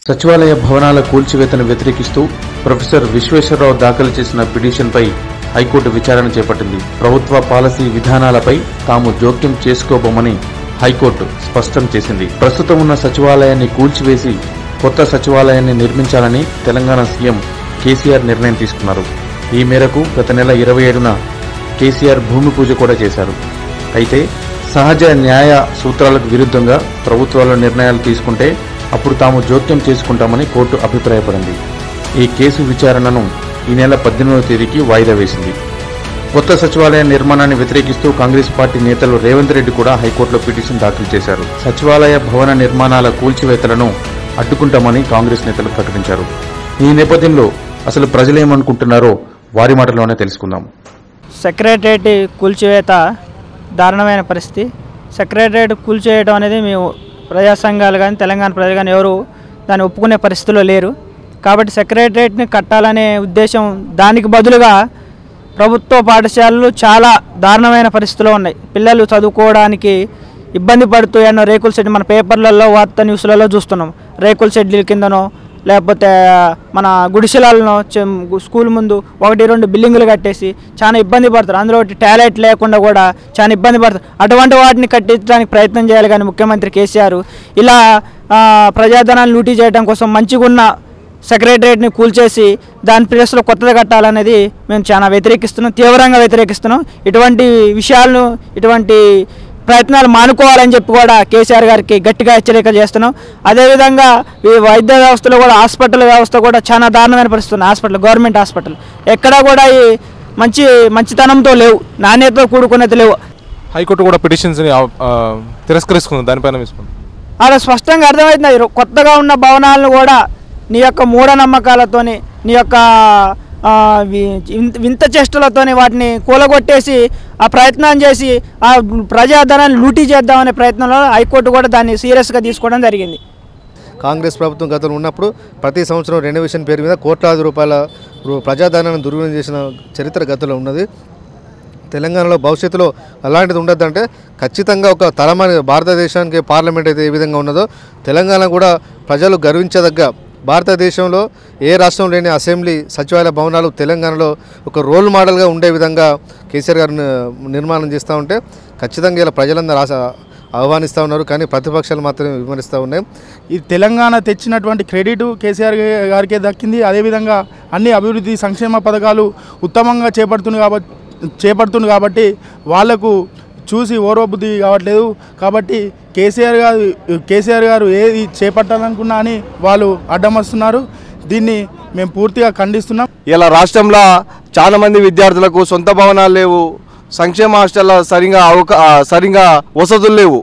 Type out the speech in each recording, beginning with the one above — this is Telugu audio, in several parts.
సచివాలయ భవనాల కూల్చివేతను వ్యతిరేకిస్తూ ప్రొఫెసర్ విశ్వేశ్వరరావు దాఖలు చేసిన పిటిషన్పై హైకోర్టు విచారణ చేపట్టింది ప్రభుత్వ పాలసీ విధానాలపై తాము జోక్యం చేసుకోబోమని హైకోర్టు స్పష్టం చేసింది ప్రస్తుతం ఉన్న సచివాలయాన్ని కూల్చివేసి కొత్త సచివాలయాన్ని నిర్మించాలని తెలంగాణ సీఎం కేసీఆర్ నిర్ణయం తీసుకున్నారు ఈ మేరకు గత నెల ఇరవై ఏడున కేసీఆర్ భూమి పూజ కూడా చేశారు అయితే సహజ న్యాయ సూత్రాలకు విరుద్ధంగా ప్రభుత్వాలు నిర్ణయాలు తీసుకుంటే అప్పుడు తాము జోక్యం చేసుకుంటామని కోర్టు అభిప్రాయపడింది ఈ కేసు విచారణను ఈ నెల పద్దెనిమిదవ తేదీకి వాయిదా వేసింది కొత్త సచివాలయ నిర్మాణాన్ని వ్యతిరేకిస్తూ కాంగ్రెస్ పార్టీ నేతలు రేవంత్ రెడ్డి కూడా హైకోర్టులో పిటిషన్ దాఖలు చేశారు సచివాలయ భవన నిర్మాణాల కూల్చివేతలను అడ్డుకుంటామని కాంగ్రెస్ నేతలు ప్రకటించారు ఈ నేపథ్యంలో అసలు ప్రజలేమనుకుంటున్నారో వారి మాటల్లోనే తెలుసుకుందాం సెక్రటరేట్ కూల్చివేత దారుణమైన పరిస్థితి సెక్రటరేట్ కూల్చివేయడం అనేది మేము ప్రజా సంఘాలు కానీ తెలంగాణ ప్రజలు కానీ ఎవరు దాన్ని ఒప్పుకునే పరిస్థితిలో లేరు కాబట్టి సెక్రటరేట్ని కట్టాలనే ఉద్దేశం దానికి బదులుగా ప్రభుత్వ పాఠశాలలు చాలా దారుణమైన పరిస్థితిలో ఉన్నాయి పిల్లలు చదువుకోవడానికి ఇబ్బంది పడుతూ ఎన్నో రేకుల షెడ్ మన పేపర్లలో వార్తా న్యూస్లలో చూస్తున్నాం రేకుల షెడ్ల కిందనో లేకపోతే మన గుడిసెలలో చెం- స్కూల్ ముందు ఒకటి రెండు బిల్డింగులు కట్టేసి చాలా ఇబ్బంది పడతారు అందులో ఒకటి టాయిలెట్ లేకుండా కూడా చాలా ఇబ్బంది పడతారు అటువంటి వాటిని కట్టించడానికి ప్రయత్నం చేయాలి కానీ ముఖ్యమంత్రి కేసీఆర్ ఇలా ఆ, ప్రజాధనాన్ని లూటీ చేయడం కోసం మంచిగా ఉన్న సెక్రటరియట్ని కూల్చేసి దాని ప్లేస్లో కొత్తది కట్టాలనేది మేము చాలా వ్యతిరేకిస్తున్నాం తీవ్రంగా వ్యతిరేకిస్తున్నాం ఇటువంటి విషయాలను ఇటువంటి ప్రయత్నాలు మానుకోవాలని చెప్పి కూడా కేసీఆర్ గారికి గట్టిగా హెచ్చరిక చేస్తున్నాం అదేవిధంగా ఈ వైద్య వ్యవస్థలో కూడా హాస్పిటల్ వ్యవస్థ కూడా చాలా దారుణమైన పరిస్థితి ఉంది హాస్పిటల్ గవర్నమెంట్ హాస్పిటల్ ఎక్కడా కూడా ఈ మంచి మంచితనంతో లేవు నాణ్యతతో కూడుకున్నది లేవు హైకోర్టు కూడా పిటిషన్స్ని తిరస్కరిస్తుంది దానిపైన తీసుకుంది అలా స్పష్టంగా అర్థమవుతుంది ఇరు- కొత్తగా ఉన్న భవనాలను కూడా నీ యొక్క మూఢనమ్మకాలతోని నీ యొక్క ఆ, వి- వింత- వింత చేష్టలతోని వాటిని కూలగొట్టేసి ఆ ప్రయత్నం చేసి ఆ ప్రజాధనాన్ని లూటీ చేద్దామనే ప్రయత్నంలో హైకోర్టు కూడా దాన్ని సీరియస్గా తీసుకోవడం జరిగింది కాంగ్రెస్ ప్రభుత్వం గతంలో ఉన్నప్పుడు ప్రతి సంవత్సరం రెనోవేషన్ పేరు మీద కోట్లాది రూపాయల రూ- ప్రజాధనాన్ని దుర్వినియోగం చేసిన చరిత్ర గతంలో ఉన్నది తెలంగాణలో భవిష్యత్తులో అలాంటిది ఉండద్దంటే ఖచ్చితంగా ఒక తలమాని భారతదేశానికి పార్లమెంట్ అయితే ఏ విధంగా ఉన్నదో తెలంగాణ కూడా ప్రజలు గర్వించదగ్గ భారతదేశంలో ఏ రాష్ట్రం లేని అసెంబ్లీ సచివాలయ భవనాలు తెలంగాణలో ఒక రోల్ మోడల్గా ఉండే విధంగా కేసీఆర్ గారు ని- నిర్మాణం చేస్తూ ఉంటే ఖచ్చితంగా ఇలా ప్రజలందరూ ఆశ ఆహ్వానిస్తూ ఉన్నారు కానీ ప్రతిపక్షాలు మాత్రమే విమర్శిస్తూ ఉన్నాయి ఈ తెలంగాణ తెచ్చినటువంటి క్రెడిట్ కేసీఆర్ గా- గారికే దక్కింది అదేవిధంగా అన్ని అభివృద్ధి సంక్షేమ పథకాలు ఉత్తమంగా చేపడుతుంది కాబట్టి చేపడుతుంది కాబట్టి వాళ్లకు చూసి ఓర్వబుద్ధి కావట్లేదు కాబట్టి కేసీఆర్ గారు కేసీఆర్ గారు ఏది చేపట్టాలనుకున్నా అని వాళ్ళు అడ్డం వస్తున్నారు దీన్ని మేము పూర్తిగా ఖండిస్తున్నాం ఇలా రాష్ట్రంలో చాలా మంది విద్యార్థులకు సొంత భవనాలు లేవు సంక్షేమ హాస్టల్లో సరిగా అవకా ఆ, సరిగా వసతులు లేవు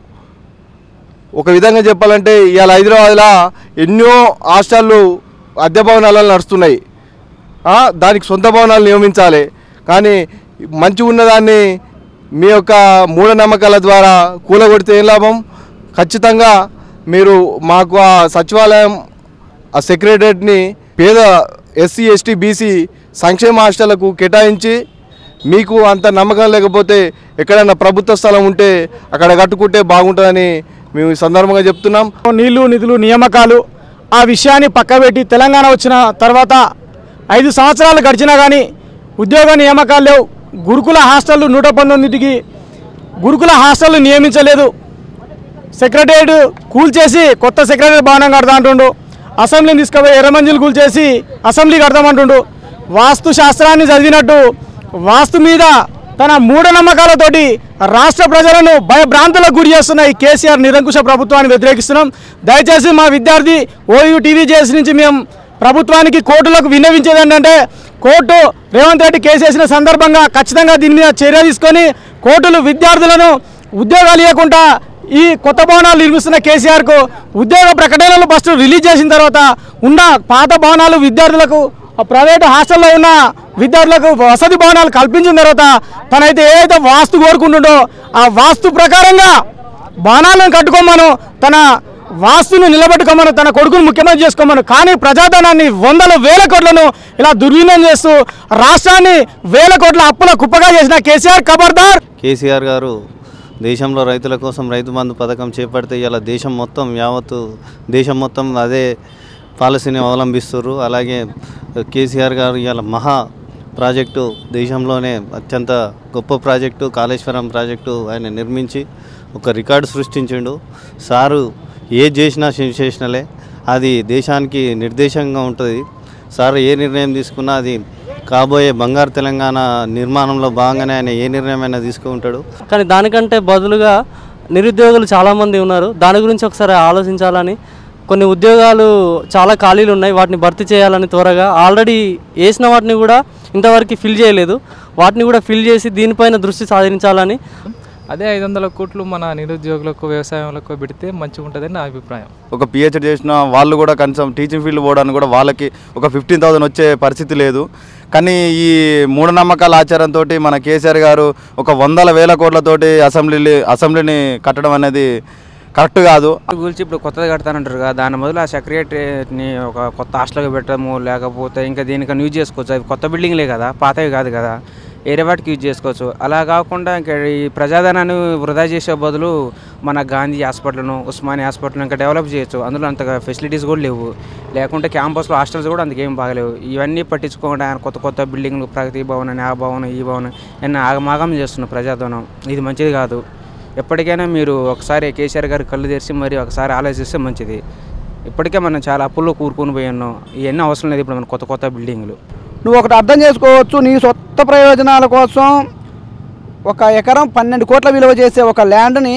ఒక విధంగా చెప్పాలంటే ఇవాళ హైదరాబాద్లో ఎన్నో హాస్టళ్ళు అద్దె భవనాలలో నడుస్తున్నాయి ఆ, దానికి సొంత భవనాలు నియమించాలి కానీ మంచిగా ఉన్నదాన్ని మీ యొక్క మూఢనమ్మకాల ద్వారా కూలగొడితే ఏం లాభం ఖచ్చితంగా మీరు మాకు ఆ సచివాలయం ఆ సెక్రటరియట్ని పేద ఎస్సీ ఎస్టీ బీసీ సంక్షేమ హాస్టళ్లకు కేటాయించి మీకు అంత నమ్మకం లేకపోతే ఎక్కడైనా ప్రభుత్వ స్థలం ఉంటే అక్కడ కట్టుకుంటే బాగుంటుందని మేము ఈ సందర్భంగా చెప్తున్నాం నీళ్లు నిధులు నియామకాలు ఆ విషయాన్ని పక్కబెట్టి తెలంగాణ వచ్చిన తర్వాత ఐదు సంవత్సరాలు గడిచినా కానీ ఉద్యోగ నియామకాలు లేవు గురుకుల హాస్టళ్ళు నూట పంతొమ్మిదికి గురుకుల హాస్టళ్ళు నియమించలేదు సెక్రటరియట్ కూల్చేసి కొత్త సెక్రటరీ భవనం కడతా అంటుండు అసెంబ్లీని తీసుకుపోయి ఎర్రమంజిలు కూల్చేసి అసెంబ్లీ కడతామంటుండు వాస్తు శాస్త్రాన్ని చదివినట్టు వాస్తు మీద తన మూఢనమ్మకాలతోటి రాష్ట్ర ప్రజలను భయభ్రాంతులకు గురి చేస్తున్న ఈ కేసీఆర్ నిరంకుశ ప్రభుత్వాన్ని వ్యతిరేకిస్తున్నాం దయచేసి మా విద్యార్థి ఓయూ టీవీ చేసి నుంచి మేము ప్రభుత్వానికి కోర్టులకు విన్నవించేది ఏంటంటే కోర్టు రేవంత్ రెడ్డి కేసు వేసిన సందర్భంగా ఖచ్చితంగా దీని మీద చర్య తీసుకొని కోర్టులు విద్యార్థులను ఉద్యోగాలు ఇవ్వకుండా ఈ కొత్త భవనాలు నిర్మిస్తున్న కేసీఆర్కు ఉద్యోగ ప్రకటనలు ఫస్ట్ రిలీజ్ చేసిన తర్వాత ఉన్న పాత భవనాలు విద్యార్థులకు ఆ ప్రైవేట్ హాస్టల్లో ఉన్న విద్యార్థులకు వసతి భవనాలు కల్పించిన తర్వాత తనైతే ఏదైతే వాస్తు కోరుకుంటుండో ఆ వాస్తు ప్రకారంగా భవనాలను కట్టుకోమను తన వాస్తును నిలబెట్టుకోమను తన కొడుకును ముఖ్యమంత్రి చేసుకోమను కానీ ప్రజాధనాన్ని వందల వేల కోట్లను ఇలా దుర్వినియోగం చేస్తూ రాష్ట్రాన్ని వేల కోట్ల అప్పుల కుప్పగా చేసిన కేసీఆర్ ఖబర్దార్ కేసీఆర్ గారు దేశంలో రైతుల కోసం రైతు బంధు పథకం చేపడితే ఇలా దేశం మొత్తం యావత్తు దేశం మొత్తం అదే పాలసీని అవలంబిస్తున్నారు అలాగే కేసీఆర్ గారు ఇవాళ మహా ప్రాజెక్టు దేశంలోనే అత్యంత గొప్ప ప్రాజెక్టు కాళేశ్వరం ప్రాజెక్టు ఆయన నిర్మించి ఒక రికార్డు సృష్టించిండు సారు ఏ చేసినా సెన్సేషనలే అది దేశానికి నిర్దేశంగా ఉంటుంది సార్ ఏ నిర్ణయం తీసుకున్నా అది కాబోయే బంగారు తెలంగాణ నిర్మాణంలో భాగంగానే ఆయన ఏ నిర్ణయం అయినా తీసుకుంటాడు కానీ దానికంటే బదులుగా నిరుద్యోగులు చాలామంది ఉన్నారు దాని గురించి ఒకసారి ఆలోచించాలని కొన్ని ఉద్యోగాలు చాలా ఖాళీలు ఉన్నాయి వాటిని భర్తీ చేయాలని త్వరగా ఆల్రెడీ వేసిన వాటిని కూడా ఇంతవరకు ఫిల్ చేయలేదు వాటిని కూడా ఫిల్ చేసి దీనిపైన దృష్టి సాధించాలని అదే ఐదు వందల కోట్లు మన నిరుద్యోగులకు వ్యవసాయంలో పెడితే మంచిగా ఉంటుందని నా అభిప్రాయం ఒక పిహెచ్డి చేసిన వాళ్ళు కూడా కనీసం టీచింగ్ ఫీల్డ్ పోవడానికి కూడా వాళ్ళకి ఒక ఫిఫ్టీన్ థౌసండ్ వచ్చే పరిస్థితి లేదు కానీ ఈ మూఢనమ్మకాల ఆచారంతో మన కేసీఆర్ గారు ఒక వందల వేల కోట్లతోటి అసెంబ్లీ అసెంబ్లీని కట్టడం అనేది కరెక్ట్ కాదు గురించి ఇప్పుడు కొత్తది కడతానంటారు కదా దాని మొదలు ఆ సెక్రటరీని ఒక కొత్త హాస్టల్గా పెట్టడము లేకపోతే ఇంకా దీనికన్నా యూజ్ చేసుకోవచ్చు అవి కొత్త బిల్డింగ్లే కదా పాతవి కాదు కదా వేరే వాటికి యూజ్ చేసుకోవచ్చు అలా కాకుండా ఇంకా ఈ ప్రజాధనాన్ని వృధా చేసే బదులు మన గాంధీ హాస్పిటల్ను ఉస్మానియా హాస్పిటల్ ఇంకా డెవలప్ చేయొచ్చు అందులో అంతగా ఫెసిలిటీస్ కూడా లేవు లేకుంటే క్యాంపస్లో హాస్టల్స్ కూడా అంతకేం బాగలేవు ఇవన్నీ పట్టించుకోకుండా ఆయన కొత్త కొత్త బిల్డింగ్లు ప్రగతి భవన్ అని ఆ భవనం ఈ భవనం అన్నీ ఆగమాగం చేస్తున్న ప్రజాధనం ఇది మంచిది కాదు ఎప్పటికైనా మీరు ఒకసారి కేసీఆర్ గారు కళ్ళు తెరిచి మరి ఒకసారి ఆలోచిస్తే మంచిది ఇప్పటికే మనం చాలా అప్పుల్లో కూరుకొని పోయి ఉన్నాం ఇవన్నీ అవసరం లేదు ఇప్పుడు మన కొత్త కొత్త బిల్డింగ్లు నువ్వు ఒకటి అర్థం చేసుకోవచ్చు నీ సొంత ప్రయోజనాల కోసం ఒక ఎకరం పన్నెండు కోట్ల విలువ చేసే ఒక ల్యాండ్ని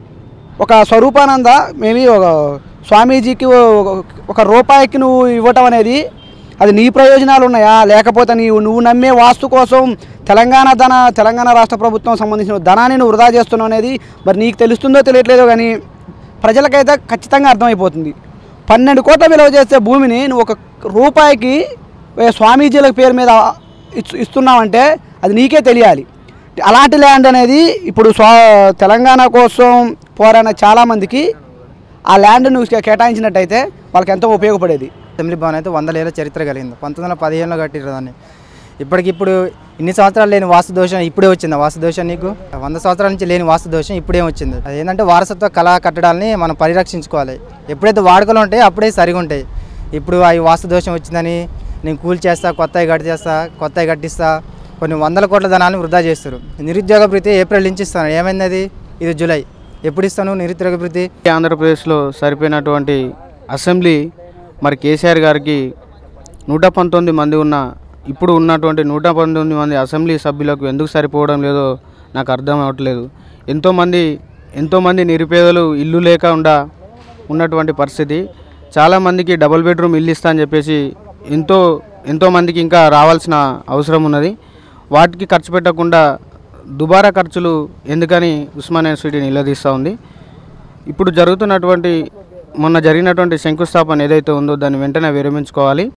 ఒక స్వరూపానంద మేబీ ఒక స్వామీజీకి ఒక- ఒక రూపాయికి నువ్వు ఇవ్వటం అనేది అది నీ ప్రయోజనాలు ఉన్నాయా లేకపోతే నీవు నువ్వు నమ్మే వాస్తు కోసం తెలంగాణ ధన తెలంగాణ రాష్ట్ర ప్రభుత్వం సంబంధించిన ధనాన్ని నువ్వు వృధా చేస్తున్నావు అనేది మరి నీకు తెలుస్తుందో తెలియట్లేదో కానీ ప్రజలకైతే ఖచ్చితంగా అర్థమైపోతుంది పన్నెండు కోట్ల విలువ చేసే భూమిని నువ్వు ఒక రూపాయికి ఏ స్వామీజీల పేరు మీద ఇస్తు- ఇస్తున్నావంటే అది నీకే తెలియాలి అలాంటి ల్యాండ్ అనేది ఇప్పుడు స్వా తెలంగాణ కోసం పోరాడిన చాలామందికి ఆ ల్యాండ్ నువ్వు కే- కేటాయించినట్టయితే వాళ్ళకి ఎంతో ఉపయోగపడేది అసెంబ్లీ భవన్ అయితే వందల ఏళ్ళ చరిత్ర కలిగింది పంతొమ్మిది వందల పదిహేనులో కట్టిరు దాన్ని ఇప్పటికిప్పుడు ఇన్ని సంవత్సరాలు లేని వాస్తు దోషం ఇప్పుడే వచ్చింది ఆ వాస్తు దోషం నీకు వంద సంవత్సరాల నుంచి లేని వాస్తు దోషం ఇప్పుడే వచ్చింది అది ఏంటంటే వారసత్వ కళా కట్టడాలని మనం పరిరక్షించుకోవాలి ఎప్పుడైతే వాడుకలు ఉంటాయి అప్పుడే సరిగా ఉంటాయి ఇప్పుడు అవి వాస్తు దోషం వచ్చిందని నేను కూల్ చేస్తా కొత్తవి కట్టి చేస్తా కొత్తవి కట్టిస్తా కొన్ని వందల కోట్ల ధనాన్ని వృధా చేస్తారు నిరుద్యోగ భృతి ఏప్రిల్ నుంచి ఇస్తాను ఏమైంది అది ఇది జూలై ఎప్పుడు ఇస్తాను నిరుద్యోగ భృతి ఆంధ్రప్రదేశ్లో సరిపోయినటువంటి అసెంబ్లీ మరి కేసీఆర్ గారికి నూట పంతొమ్మిది మంది ఉన్న ఇప్పుడు ఉన్నటువంటి నూట పంతొమ్మిది మంది అసెంబ్లీ సభ్యులకు ఎందుకు సరిపోవడం లేదో నాకు అర్థం అవ్వట్లేదు ఎంతోమంది ఎంతోమంది నిరుపేదలు ఇల్లు లేక ఉండ ఉన్నటువంటి పరిస్థితి చాలామందికి డబుల్ బెడ్రూమ్ ఇల్లు ఇస్తా అని చెప్పేసి ఎంతో ఎంతోమందికి ఇంకా రావాల్సిన అవసరం ఉన్నది వాటికి ఖర్చు పెట్టకుండా దుబారా ఖర్చులు ఎందుకని ఉస్మానియా యూనివర్సిటీ నిలదీస్తూ ఉంది ఇప్పుడు జరుగుతున్నటువంటి మొన్న జరిగినటువంటి శంకుస్థాపన ఏదైతే ఉందో దాన్ని వెంటనే విరమించుకోవాలి